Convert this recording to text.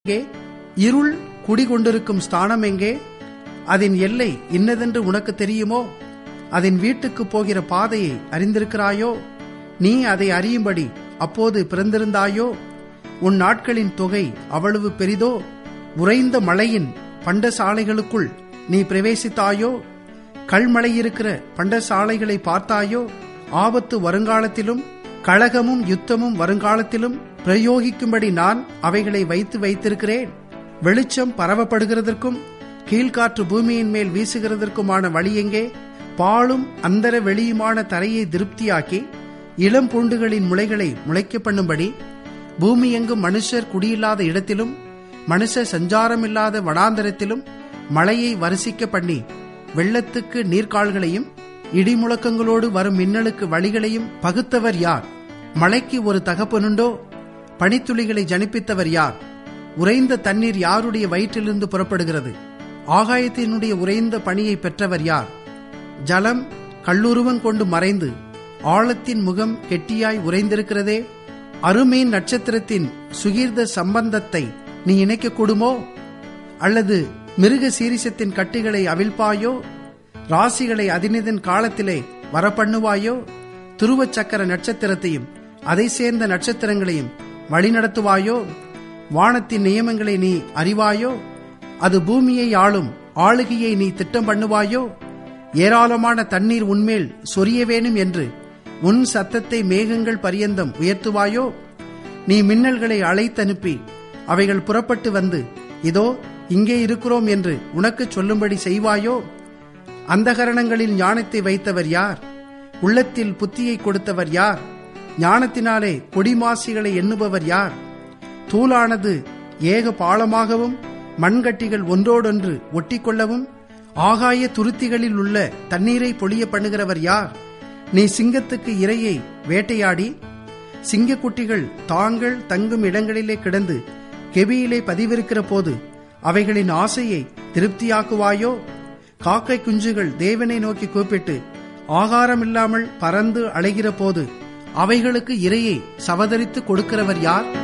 எங்கே இருள் குடிகொண்டிருக்கும் ஸ்தானம் எங்கே அதன் எல்லை இன்னதென்று உனக்கு தெரியுமோ அதன் வீட்டுக்கு போகிற பாதையை அறிந்திருக்கிறாயோ நீ அதை அறியும்படி அப்போது பிறந்திருந்தாயோ உன் நாட்களின் தொகை அவ்வளவு பெரிதோ உறைந்த மலையின் பண்டசாலைகளுக்குள் நீ பிரவேசித்தாயோ கல்மழை இருக்கிற பண்டசாலைகளை பார்த்தாயோ ஆபத்து வருங்காலத்திலும் கழகமும் யுத்தமும் வருங்காலத்திலும் பிரயோகிக்கும்படி நான் அவைகளை வைத்து வைத்திருக்கிறேன் வெளிச்சம் பரவப்படுகிறதற்கும் கீழ்காற்று பூமியின் மேல் வீசுகிறதற்குமான வழி எங்கே பாலும் அந்தர வெளியுமான தரையை திருப்தியாக்கி இளம் பூண்டுகளின் முளைகளை முளைக்க பண்ணும்படி பூமி எங்கும் மனுஷர் குடியில்லாத இடத்திலும் மனுஷ சஞ்சாரமில்லாத வனாந்தரத்திலும் மழையை வரிசிக்க பண்ணி வெள்ளத்துக்கு நீர்க்கால்களையும் இடிமுழக்கங்களோடு வரும் மின்னலுக்கு வழிகளையும் பகுத்தவர் யார் மழைக்கு ஒரு தகப்பனுண்டோ பனித்துளிகளை ஜனிப்பித்தவர் யார் உறைந்த தண்ணீர் யாருடைய வயிற்றிலிருந்து புறப்படுகிறது ஆகாயத்தினுடைய உறைந்த பணியை பெற்றவர் யார் ஜலம் கல்லுருவம் கொண்டு மறைந்து ஆழத்தின் முகம் கெட்டியாய் உறைந்திருக்கிறதே அருமீன் நட்சத்திரத்தின் சுகீர்த சம்பந்தத்தை நீ இணைக்க கூடுமோ அல்லது மிருக சீரிசத்தின் கட்டுகளை அவிழ்ப்பாயோ ராசிகளை அதினிதன் காலத்திலே வரப்பண்ணுவாயோ துருவ சக்கர நட்சத்திரத்தையும் அதை சேர்ந்த நட்சத்திரங்களையும் வழிநடத்துவாயோ வானத்தின் நியமங்களை நீ அறிவாயோ அது பூமியை ஆளும் ஆளுகையை நீ திட்டம் பண்ணுவாயோ ஏராளமான தண்ணீர் உன்மேல் சொரிய வேணும் என்று உன் சத்தத்தை மேகங்கள் பரியந்தம் உயர்த்துவாயோ நீ மின்னல்களை அழைத்தனுப்பி அவைகள் புறப்பட்டு வந்து இதோ இங்கே இருக்கிறோம் என்று உனக்கு சொல்லும்படி செய்வாயோ அந்தகரணங்களில் ஞானத்தை வைத்தவர் யார் உள்ளத்தில் புத்தியை கொடுத்தவர் யார் ஞானத்தினாலே கொடிமாசிகளை எண்ணுபவர் யார் தூளானது ஏக பாலமாகவும் மண்கட்டிகள் ஒன்றோடொன்று ஒட்டிக்கொள்ளவும் ஆகாய துருத்திகளில் உள்ள தண்ணீரை பொழிய பண்ணுகிறவர் யார் நீ சிங்கத்துக்கு இரையை வேட்டையாடி சிங்கக்குட்டிகள் தாங்கள் தங்கும் இடங்களிலே கிடந்து கெபியிலே பதிவிருக்கிற போது அவைகளின் ஆசையை திருப்தியாக்குவாயோ காக்கை குஞ்சுகள் தேவனை நோக்கி கூப்பிட்டு ஆகாரமில்லாமல் பறந்து அலைகிற போது அவைகளுக்கு இரையை சவதரித்து கொடுக்கிறவர் யார்